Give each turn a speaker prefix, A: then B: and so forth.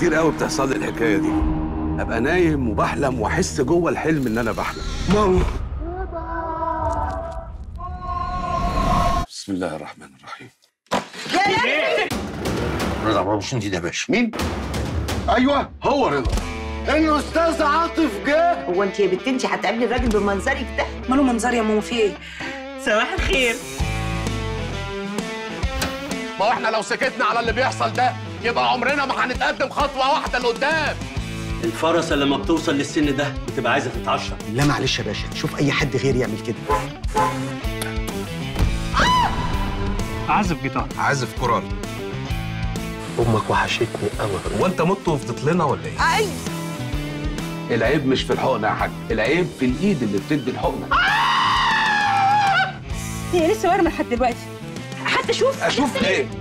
A: كتير قوي بتحصل لي الحكايه دي ابقى نايم وبحلم واحس جوه الحلم ان انا بحلم
B: ماما
A: بسم الله الرحمن الرحيم
B: رضا مبروك انت ده باشا
A: مين ايوه هو رضا
B: الاستاذ عاطف جه
C: هو انت يا بنت انت هتقابلي الراجل بمنظرك ده
D: ماله منظر يا ماما في ايه؟
C: صباح الخير
E: ما هو احنا لو سكتنا على اللي بيحصل ده يبقى عمرنا ما هنتقدم خطوه واحده لقدام
F: الفرسة لما بتوصل للسن ده بتبقى عايزة تتعشر
G: لا معلش يا باشا شوف اي حد غير يعمل كده
H: عازف جيتار
A: عازف كورال
B: امك وحشتني قوي
A: هو انت مت وفضت لنا ولا ايه؟
C: اي
A: العيب مش في الحقنه يا حاج العيب في الايد اللي بتدي الحقنه
D: هي لسه وارمه لحد دلوقتي
C: حتى شوف
A: اشوف ايه